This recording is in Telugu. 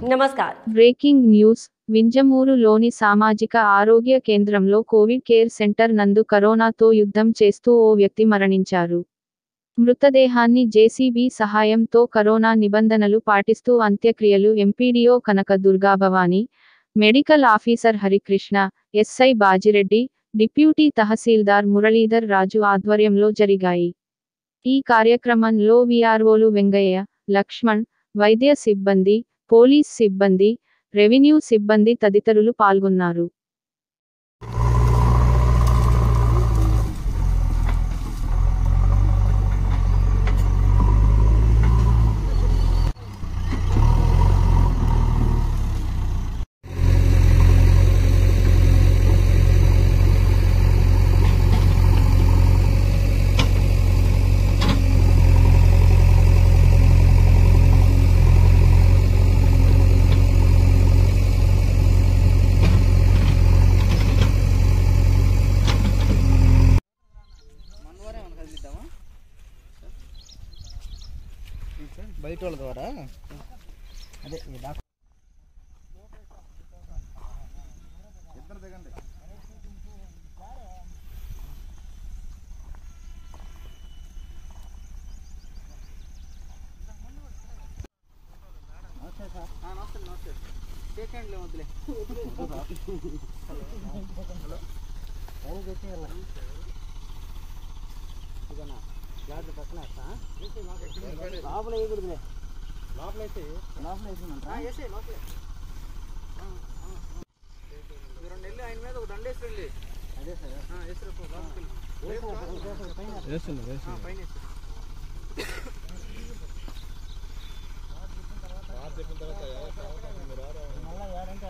नमस्कार బ్రేకింగ్ న్యూస్ వింజమూరులోని సామాజిక ఆరోగ్య కేంద్రంలో కోవిడ్ కేర్ సెంటర్ నందు కరోనాతో యుద్ధం చేస్తూ ఓ వ్యక్తి మరణించారు మృతదేహాన్ని జేసీబీ సహాయంతో కరోనా నిబంధనలు పాటిస్తూ అంత్యక్రియలు MPDO Kanaka Durgabhavani medical officer Harikrishna SI Bajireddy deputy tahsildar Muralidhar Raju ఆధ్వర్యంలో జరిగాయి ఈ కార్యక్రమంలో విఆర్ఓలు వెంగయ్య లక్ష్మణ్ వైద్య సిబ్బంది పోలీస్ సిబ్బంది రెవెన్యూ సిబ్బంది తదితరులు పాల్గొన్నారు బయట వాళ్ళ ద్వారా అదే ఈ డాక్టర్ నమస్తే సార్ నమస్తే నమస్తే షేక్ హ్యాండ్లే వద్దులే హలో ఫోన్ చేసేయాల ఇదన్నా జాగ్రత్త పక్కన వేస్తా లోపల వేయకూడదులే లోపల అయితే లోపల వేసేయమంటారా లోపలే రెండు నెలలు ఆయన మీద ఒక దండ వేసి రండి అదే సార్ వేస్తున్నా పైన వేసి. మళ్ళా ఏడంటే